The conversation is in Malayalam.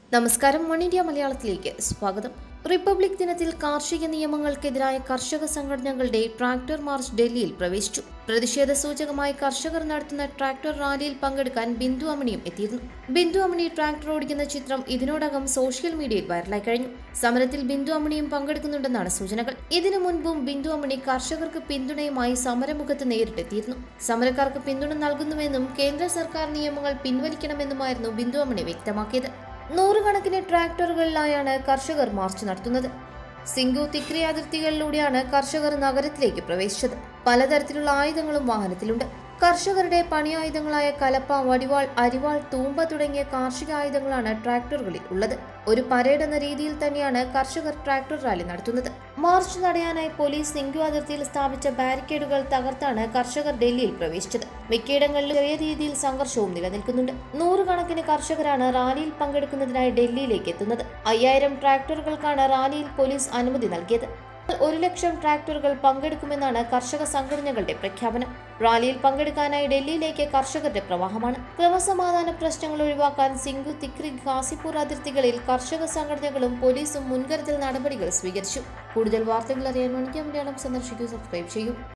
നമസ്കാരം വൺ ഇന്ത്യ മലയാളത്തിലേക്ക് സ്വാഗതം റിപ്പബ്ലിക് ദിനത്തിൽ കാർഷിക നിയമങ്ങൾക്കെതിരായ കർഷക സംഘടനകളുടെ ട്രാക്ടർ മാർച്ച് ഡൽഹിയിൽ പ്രവേശിച്ചു പ്രതിഷേധ സൂചകമായി കർഷകർ നടത്തുന്ന ട്രാക്ടർ റാലിയിൽ പങ്കെടുക്കാൻ ബിന്ദു അമണിയും എത്തിയിരുന്നു ബിന്ദു അമണി ട്രാക്ടർ ഓടിക്കുന്ന ചിത്രം ഇതിനോടകം സോഷ്യൽ മീഡിയയിൽ വൈറലായി കഴിഞ്ഞു സമരത്തിൽ ബിന്ദു അമണിയും പങ്കെടുക്കുന്നുണ്ടെന്നാണ് സൂചനകൾ ഇതിനു മുൻപും ബിന്ദു അമണി കർഷകർക്ക് പിന്തുണയുമായി സമരമുഖത്ത് നേരിട്ടെത്തിയിരുന്നു സമരക്കാർക്ക് പിന്തുണ നൽകുന്നുവെന്നും കേന്ദ്ര സർക്കാർ നിയമങ്ങൾ പിൻവലിക്കണമെന്നുമായിരുന്നു ബിന്ദു അമണി വ്യക്തമാക്കിയത് നൂറുകണക്കിന് ട്രാക്ടറുകളിലായാണ് കർഷകർ മാർച്ച് നടത്തുന്നത് സിംഗു തിക്രി അതിർത്തികളിലൂടെയാണ് കർഷകർ നഗരത്തിലേക്ക് പ്രവേശിച്ചത് പലതരത്തിലുള്ള ആയുധങ്ങളും വാഹനത്തിലുണ്ട് കർഷകരുടെ പണിയായുധങ്ങളായ കലപ്പ വടിവാൾ അരിവാൾ തൂമ്പ തുടങ്ങിയ കാർഷിക ആയുധങ്ങളാണ് ട്രാക്ടറുകളിൽ ഉള്ളത് ഒരു പരേഡ് എന്ന രീതിയിൽ തന്നെയാണ് കർഷകർ ട്രാക്ടർ റാലി നടത്തുന്നത് മാർച്ച് തടയാനായി പോലീസ് സിംഗു അതിർത്തിയിൽ സ്ഥാപിച്ച ബാരിക്കേഡുകൾ തകർത്താണ് കർഷകർ ഡൽഹിയിൽ പ്രവേശിച്ചത് മിക്കയിടങ്ങളിലും ചെറിയ രീതിയിൽ സംഘർഷവും നിലനിൽക്കുന്നുണ്ട് നൂറുകണക്കിന് കർഷകരാണ് റാലിയിൽ പങ്കെടുക്കുന്നതിനായി ഡൽഹിയിലേക്ക് എത്തുന്നത് അയ്യായിരം ട്രാക്ടറുകൾക്കാണ് റാലിയിൽ പോലീസ് അനുമതി നൽകിയത് ഒരു ലക്ഷം ട്രാക്ടറുകൾ പങ്കെടുക്കുമെന്നാണ് കർഷക സംഘടനകളുടെ പ്രഖ്യാപനം റാലിയിൽ പങ്കെടുക്കാനായി ഡൽഹിയിലേക്ക് കർഷകരുടെ പ്രവാഹമാണ് ക്രമസമാധാന പ്രശ്നങ്ങൾ ഒഴിവാക്കാൻ സിംഗു തിക്രി ഗാസിപൂർ അതിർത്തികളിൽ കർഷക സംഘടനകളും പോലീസും മുൻകരുതൽ നടപടികൾ സ്വീകരിച്ചു കൂടുതൽ വാർത്തകൾ അറിയാൻ മണിക്ക മലയാളം സന്ദർശിക്കൂ സബ്സ്ക്രൈബ് ചെയ്യൂ